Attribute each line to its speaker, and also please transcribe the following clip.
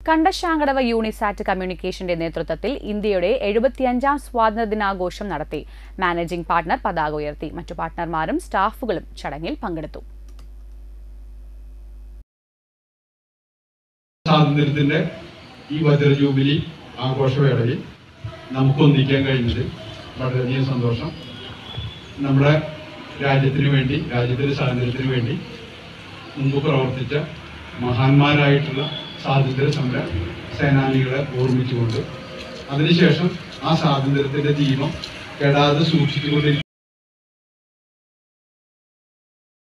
Speaker 1: കണ്ടശാങ്കടവ് യൂണിസാറ്റ് കമ്മ്യൂണിക്കേഷന്റെ നേതൃത്വത്തിൽ ഇന്ത്യയുടെ എഴുപത്തിയഞ്ചാം സ്വാതന്ത്ര്യദിനാഘോഷം നടത്തി മാനേജിംഗ് പാർട്ണർ പതാക ഉയർത്തി മറ്റു പാർട്ണർമാരും സ്റ്റാഫുകളും ചടങ്ങിൽ പങ്കെടുത്തു
Speaker 2: സ്വാതന്ത്ര്യത്തിന്റെ ഈ വജ്ര ജൂബിലി ആഘോഷവേളയിൽ നമുക്ക് ഒന്നിക്കാൻ കഴിഞ്ഞത് വളരെയധികം സന്തോഷം നമ്മുടെ രാജ്യത്തിന് വേണ്ടി രാജ്യത്തിന്റെ സ്വാതന്ത്ര്യത്തിന് വേണ്ടി മുമ്പ് പ്രവർത്തിച്ച മഹാന്മാരായിട്ടുള്ള സ്വാതന്ത്ര്യ സമര സേനാനികളെ ഓർമ്മിച്ചുകൊണ്ട് അതിനുശേഷം ആ സ്വാതന്ത്ര്യത്തിന്റെ ദീപം കെടാതെ സൂക്ഷിച്ചുകൊണ്ടിരിക്കും